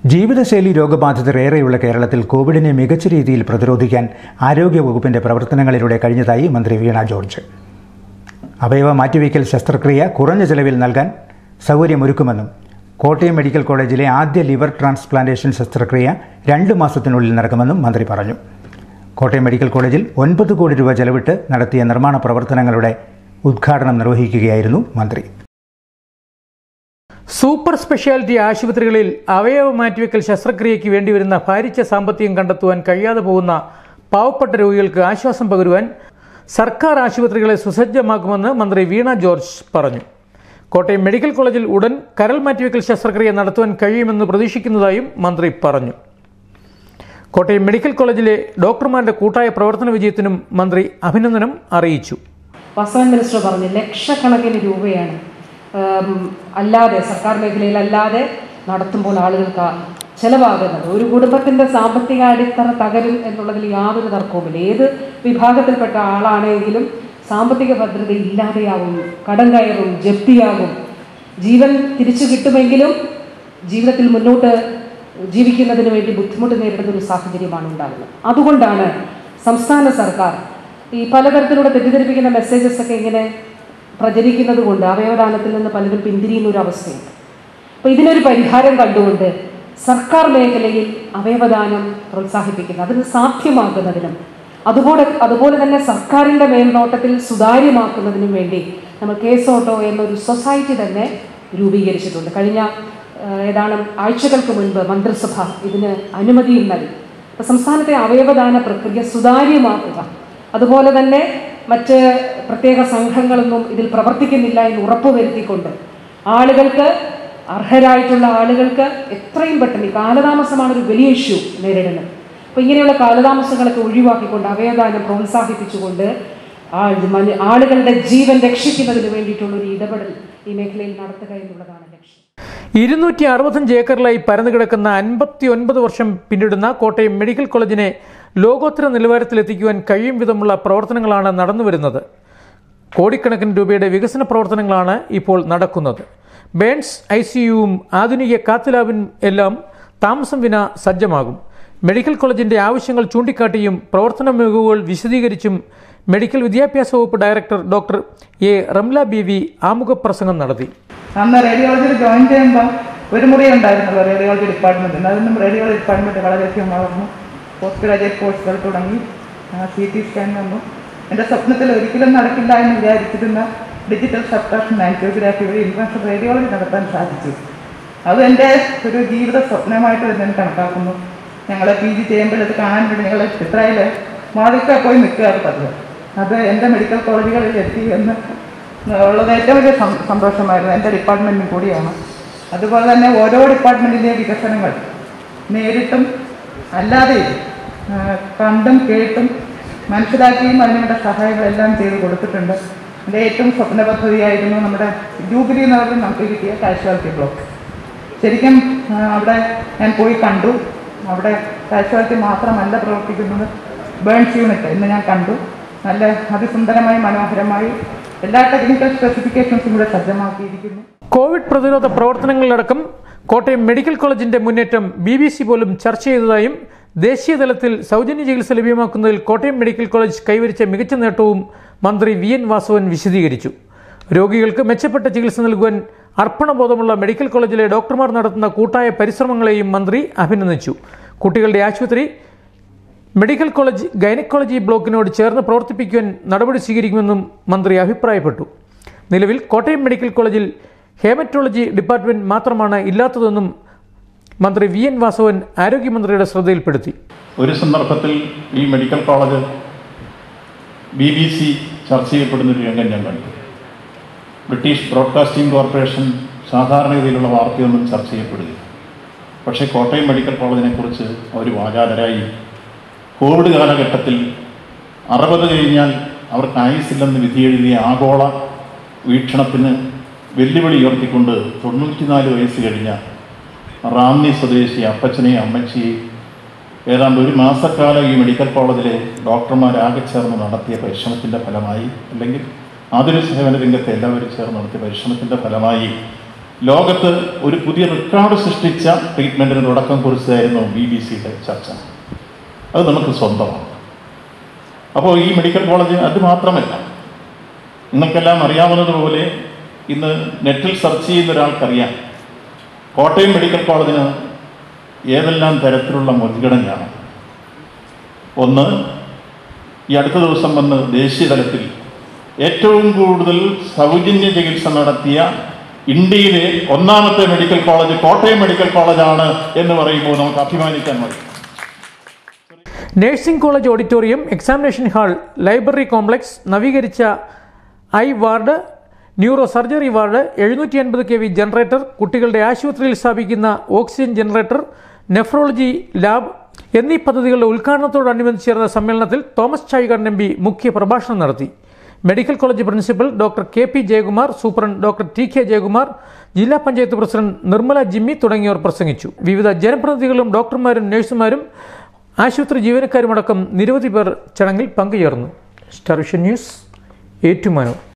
ജീവിതശൈലി രോഗബാധിതർ ഏറെയുള്ള കേരളത്തിൽ കോവിഡിനെ മികച്ച രീതിയിൽ പ്രതിരോധിക്കാൻ ആരോഗ്യവകുപ്പിന്റെ പ്രവർത്തനങ്ങളിലൂടെ കഴിഞ്ഞതായി മന്ത്രി വീണ ജോർജ് അവയവ മാറ്റിവയ്ക്കൽ ശസ്ത്രക്രിയ കുറഞ്ഞ ചെലവിൽ നൽകാൻ സൗകര്യമൊരുക്കുമെന്നും കോട്ടയം മെഡിക്കൽ കോളേജിലെ ആദ്യ ലിവർ ട്രാൻസ്പ്ലാന്റേഷൻ ശസ്ത്രക്രിയ രണ്ട് മാസത്തിനുള്ളിൽ നടക്കുമെന്നും മന്ത്രി പറഞ്ഞു കോട്ടയം മെഡിക്കൽ കോളേജിൽ ഒൻപത് കോടി രൂപ ചെലവിട്ട് നടത്തിയ നിർമ്മാണ പ്രവർത്തനങ്ങളുടെ ഉദ്ഘാടനം നിർവഹിക്കുകയായിരുന്നു മന്ത്രി സൂപ്പർ സ്പെഷ്യാലിറ്റി ആശുപത്രികളിൽ അവയവ മാറ്റിവെക്കൽ ശസ്ത്രക്രിയയ്ക്ക് വേണ്ടിവരുന്ന ഭാരിച്ച സാമ്പത്തികം കണ്ടെത്തുവാൻ കഴിയാതെ പോകുന്ന പാവപ്പെട്ട രോഗികൾക്ക് ആശ്വാസം പകരുവാൻ സർക്കാർ ആശുപത്രികളെ സുസജ്ജമാക്കുമെന്ന് മന്ത്രി വീണ ജോർജ് പറഞ്ഞു കോട്ടയം മെഡിക്കൽ കോളേജിൽ ഉടൻ കരൾ മാറ്റിവെക്കൽ ശസ്ത്രക്രിയ നടത്തുവാൻ കഴിയുമെന്ന് പ്രതീക്ഷിക്കുന്നതായും മന്ത്രി പറഞ്ഞു കോട്ടയം മെഡിക്കൽ കോളേജിലെ ഡോക്ടർമാരുടെ കൂട്ടായ പ്രവർത്തന വിജയത്തിനും മന്ത്രി അഭിനന്ദനം അറിയിച്ചു വാസവൻ മിനിസ്റ്റർ പറഞ്ഞു ലക്ഷക്കണക്കിന് രൂപയാണ് ഉം, അല്ലാതെ സർക്കാർ മേഖലയിൽ അല്ലാതെ നടത്തുമ്പോൾ ആളുകൾക്ക് ചെലവാകുന്നത് ഒരു കുടുംബത്തിന്റെ സാമ്പത്തിക അടിത്തറ തകരും എന്നുള്ളതിൽ യാതൊരു തർക്കവുമില്ല ഏത് വിഭാഗത്തിൽപ്പെട്ട ആളാണെങ്കിലും സാമ്പത്തിക ഭദ്രത ഇല്ലാതെയാവും കടം കയറും ജപ്തിയാകും ജീവൻ തിരിച്ചു കിട്ടുമെങ്കിലും ജീവിതത്തിൽ മുന്നോട്ട് ജീവിക്കുന്നതിന് വേണ്ടി ബുദ്ധിമുട്ട് നേരിടുന്ന ഒരു സാഹചര്യമാണ് ഉണ്ടാകുന്നത് അതുകൊണ്ടാണ് സംസ്ഥാന സർക്കാർ ഈ പലതരത്തിലൂടെ തെറ്റിദ്ധരിപ്പിക്കുന്ന മെസ്സേജസ് ഒക്കെ ഇങ്ങനെ പ്രചരിക്കുന്നത് കൊണ്ട് അവയവദാനത്തിൽ നിന്ന് പലരും പിന്തിരിയുന്ന ഒരു അവസ്ഥയുണ്ട് അപ്പോൾ ഇതിനൊരു പരിഹാരം കണ്ടുകൊണ്ട് സർക്കാർ മേഖലയിൽ അവയവദാനം പ്രോത്സാഹിപ്പിക്കുന്നു അതിന് സാധ്യമാക്കുന്നതിനും അതുപോലെ അതുപോലെ തന്നെ സർക്കാരിൻ്റെ മേൽനോട്ടത്തിൽ സുതാര്യമാക്കുന്നതിനും വേണ്ടി നമ്മൾ കേസോട്ടോ എന്നൊരു സൊസൈറ്റി തന്നെ രൂപീകരിച്ചിട്ടുണ്ട് കഴിഞ്ഞ ഏഹ്, ഏതാനും ആഴ്ചകൾക്ക് മുൻപ് മന്ത്രിസഭ ഇതിന് അനുമതിയും നൽകി അപ്പോൾ സംസ്ഥാനത്തെ അവയവദാന പ്രക്രിയ സുതാര്യമാക്കുക അതുപോലെ തന്നെ മറ്റ് പ്രത്യേക സംഘങ്ങളൊന്നും ഇതിൽ പ്രവർത്തിക്കുന്നില്ല എന്ന് ഉറപ്പുവരുത്തിക്കൊണ്ട് ആളുകൾക്ക് അർഹരായിട്ടുള്ള ആളുകൾക്ക് എത്രയും പെട്ടെന്ന് ഈ കാലതാമസമാണ് ഒരു വലിയ ഇഷ്യൂ നേരിടുന്നത് അപ്പോൾ ഇങ്ങനെയുള്ള കാലതാമസങ്ങളൊക്കെ ഒഴിവാക്കിക്കൊണ്ട് അവയവദാനം പ്രോത്സാഹിപ്പിച്ചുകൊണ്ട് ആ മനു- ആളുകളുടെ ജീവൻ രക്ഷിക്കുന്നതിന് വേണ്ടിയിട്ടുള്ള ഒരു ഇടപെടൽ ഈ മേഖലയിൽ നടത്തുക എന്നുള്ളതാണ് ലക്ഷ്യം ഇരുന്നൂറ്റി അറുപത്തഞ്ച് ഏക്കറിലായി പരന്നു കിടക്കുന്ന അൻപത്തി ഒൻപത് വർഷം പിന്നിടുന്ന കോട്ടയം മെഡിക്കൽ കോളേജിനെ ലോകോത്തര നിലവാരത്തിലെത്തിക്കുവാൻ കഴിയും വിധമുള്ള പ്രവർത്തനങ്ങളാണ് നടന്നുവരുന്നത് കോടിക്കണക്കിന് രൂപയുടെ വികസന പ്രവർത്തനങ്ങളാണ് ഇപ്പോൾ നടക്കുന്നത് ബേൺസ് ഐ സിയുവും ആധുനിക കാത്ത് എല്ലാം താമസം വിന സജ്ജമാകും മെഡിക്കൽ കോളേജിന്റെ ആവശ്യങ്ങൾ ചൂണ്ടിക്കാട്ടിയും പ്രവർത്തന മികവുകൾ വിശദീകരിച്ചും മെഡിക്കൽ വിദ്യാഭ്യാസ വകുപ്പ് director doctor A Ramla B V ആമുഖപ്രസംഗം നടത്തി അന്ന് റേഡിയോളജിയിൽ ജോയിൻ ചെയ്യുമ്പോൾ ഒരു മുറി ഉണ്ടായിരുന്നല്ലോ റേഡിയോളജി ഡിപ്പാർട്ട്മെൻറ്റിന് അതിനും റേഡിയോളജി ഡിപ്പാർട്ട്മെൻറ്റ് വളരെയധികം വളർന്നു പോസ്റ്റ് ഗ്രാജുവേറ്റ് കോഴ്സുകൾ തുടങ്ങി സി ടി സ്കാൻ വന്നു എൻ്റെ സ്വപ്നത്തിൽ ഒരിക്കലും നടക്കില്ല എന്ന് വിചാരിച്ചിരുന്ന ഡിജിറ്റൽ സബ്ട്രാക്ഷൻ ആൻജിയോഗ്രാഫി വഴി ഇൻഫർമേഷൻ റേഡിയോളജി നടത്താൻ സാധിച്ചു അത് എൻ്റെ ഒരു ജീവിത സ്വപ്നമായിട്ട് തന്നെ ഞാൻ കണക്കാക്കുന്നു ഞങ്ങൾ പി ജി ചെയ്യുമ്പോൾ അത് കാണാൻ വേണ്ടി ഞങ്ങൾ ചിത്രയിൽ മാതിക്ക പോയി നിൽക്കുക പതിവ് അത് എൻ്റെ മെഡിക്കൽ കോളേജുകളിൽ എത്തി എന്ന് ഉള്ളത് ഏറ്റവും വലിയ സം- സന്തോഷമായിരുന്നു എൻ്റെ ഡിപ്പാർട്ട്മെൻറ്റിനും കൂടിയാണ് അതുപോലെ തന്നെ ഓരോ ഡിപ്പാർട്ട്മെൻറ്റിലെ വികസനങ്ങൾ നേരിട്ടും അല്ലാതെയും ആ, കണ്ടും കേട്ടും മനസ്സിലാക്കിയും അതിനുവേണ്ട സഹായങ്ങളെല്ലാം ചെയ്ത് കൊടുത്തിട്ടുണ്ട് എൻ്റെ ഏറ്റവും സ്വപ്ന പദ്ധതിയായിരുന്നു നമ്മുടെ ജൂബിലി നഗറിൽ നമുക്ക് കിട്ടിയ കാഷ്വാലിറ്റി ബ്ലോക്ക് ശരിക്കും ആ, അവിടെ ഞാൻ പോയി കണ്ടു അവിടെ കാഷ്വാലിറ്റി മാത്രമല്ല പ്രവർത്തിക്കുന്നത് ബേൺസ് യൂണിറ്റ് എന്ന് ഞാൻ കണ്ടു നല്ല അതിസുന്ദരമായി മനോഹരമായി എല്ലാ ടെക്നിക്കൽ സ്പെസിഫിക്കേഷൻസും കൂടെ സജ്ജമാക്കിയിരിക്കുന്നു കോവിഡ് പ്രതിരോധ പ്രവർത്തനങ്ങളിലടക്കം കോട്ടയം മെഡിക്കൽ കോളേജിന്റെ മുന്നേറ്റം ബി ബി സി പോലും ചർച്ച ചെയ്തതായും ദേശീയ തലത്തിൽ സൗജന്യ ചികിത്സ ലഭ്യമാക്കുന്നതിൽ കോട്ടയം മെഡിക്കൽ കോളേജ് കൈവരിച്ച മികച്ച നേട്ടവും മന്ത്രി വി എൻ വാസവൻ വിശദീകരിച്ചു രോഗികൾക്ക് മെച്ചപ്പെട്ട ചികിത്സ നൽകുവാൻ അർപ്പണബോധമുള്ള മെഡിക്കൽ കോളേജിലെ ഡോക്ടർമാർ നടത്തുന്ന കൂട്ടായ പരിശ്രമങ്ങളെയും മന്ത്രി അഭിനന്ദിച്ചു കുട്ടികളുടെ ആശുപത്രി മെഡിക്കൽ കോളേജ് ഗൈനക്കോളജി ബ്ലോക്കിനോട് ചേർന്ന് പ്രവർത്തിപ്പിക്കുവാൻ നടപടി സ്വീകരിക്കുമെന്നും മന്ത്രി അഭിപ്രായപ്പെട്ടു നിലവിൽ കോട്ടയം മെഡിക്കൽ കോളേജിൽ ഹേമറ്റോളജി ഡിപ്പാർട്ട്മെന്റ് മാത്രമാണ് ഇല്ലാത്തതെന്നും മന്ത്രി വി എൻ വാസവൻ ആരോഗ്യമന്ത്രിയുടെ ശ്രദ്ധയിൽപ്പെടുത്തി ഒരു സന്ദർഭത്തിൽ ഈ medical college B B C ചർച്ച ചെയ്യപ്പെടുന്നൊരു രംഗം ഞാൻ കണ്ടു ബ്രിട്ടീഷ് ബ്രോഡ്കാസ്റ്റിംഗ് കോർപ്പറേഷൻ സാധാരണഗതിയിലുള്ള വാർത്തയൊന്നും ചർച്ച ചെയ്യപ്പെടുകയില്ല പക്ഷേ കോട്ടയം മെഡിക്കൽ കോളേജിനെ കുറിച്ച് അവർ വാചാലരായി കോവിഡ് കാലഘട്ടത്തിൽ അറുപത് കഴിഞ്ഞാൽ അവർക്ക് ആയുസില്ലെന്ന് വിധിയെഴുതിയ ആഗോള വീക്ഷണത്തിന് വെല്ലുവിളി ഉയർത്തിക്കൊണ്ട് തൊണ്ണൂറ്റിനാല് വയസ്സ് കഴിഞ്ഞ റാന്നി സ്വദേശി അപ്പച്ചനെയും അമ്മച്ചിയെയും ഏതാണ്ട് ഒരു മാസക്കാലം ഈ മെഡിക്കൽ കോളേജിലെ ഡോക്ടർമാരാകെ ചേർന്ന് നടത്തിയ പരിശ്രമത്തിൻ്റെ ഫലമായി അല്ലെങ്കിൽ ആതുര സേവന രംഗത്തെ എല്ലാവരും ചേർന്ന് നടത്തിയ പരിശ്രമത്തിൻ്റെ ഫലമായി ലോകത്ത് ഒരു പുതിയ റെക്കോർഡ് സൃഷ്ടിച്ച ട്രീറ്റ്മെൻറ്റിന് തുടക്കം കുറിച്ചായിരുന്നു ബി ബി സിയുടെ ചർച്ച അത് നമുക്ക് സ്വന്തമാണ് അപ്പോൾ ഈ മെഡിക്കൽ കോളേജ് അത് മാത്രമല്ല നിങ്ങൾക്കെല്ലാം അറിയാവുന്നതുപോലെ ഇന്ന് നെറ്റിൽ സെർച്ച് ചെയ്യുന്ന ഒരാൾക്കറിയാം കോട്ടയം മെഡിക്കൽ കോളേജിന് ഏതെല്ലാം തരത്തിലുള്ള മുൻഗണനയാണ് ഒന്ന് ഈ അടുത്ത ദിവസം വന്ന് ദേശീയ തലത്തിൽ ഏറ്റവും കൂടുതൽ സൗജന്യ ചികിത്സ നടത്തിയ ഇന്ത്യയിലെ ഒന്നാമത്തെ മെഡിക്കൽ കോളേജ് കോട്ടയം മെഡിക്കൽ കോളേജാണ് എന്ന് പറയുമ്പോൾ നമുക്ക് അഭിമാനിക്കാൻ മതി nursing college auditorium examination hall library complex നവീകരിച്ച eye ward neuro surgery ward എഴുന്നൂറ്റി അൻപത് കെ വി ജനറേറ്റർ കുട്ടികളുടെ ആശുപത്രിയിൽ സ്ഥാപിക്കുന്ന ഓക്സിജൻ ജനറേറ്റർ നെഫ്രോളജി ലാബ് എന്നീ പദ്ധതികളുടെ ഉദ്ഘാടനത്തോടനുബന്ധിച്ച് ചേർന്ന സമ്മേളനത്തിൽ തോമസ് ചാഴികാടൻ എം പി മുഖ്യ പ്രഭാഷണം നടത്തി medical college principal doctor K P Jayakumar superintendent doctor T K Jayakumar ജില്ലാ പഞ്ചായത്ത് പ്രസിഡന്റ് നിർമ്മല ജിമ്മി തുടങ്ങിയവർ പ്രസംഗിച്ചു വിവിധ ജനപ്രതിനിധികളും ഡോക്ടർമാരും നഴ്സുമാരും ആശുപത്രി ജീവനക്കാരുമടക്കം നിരവധി പേർ ചടങ്ങിൽ പങ്കുചേർന്നു സ്റ്റാർ വിഷൻ ന്യൂസ് ഏറ്റുമാനൂർ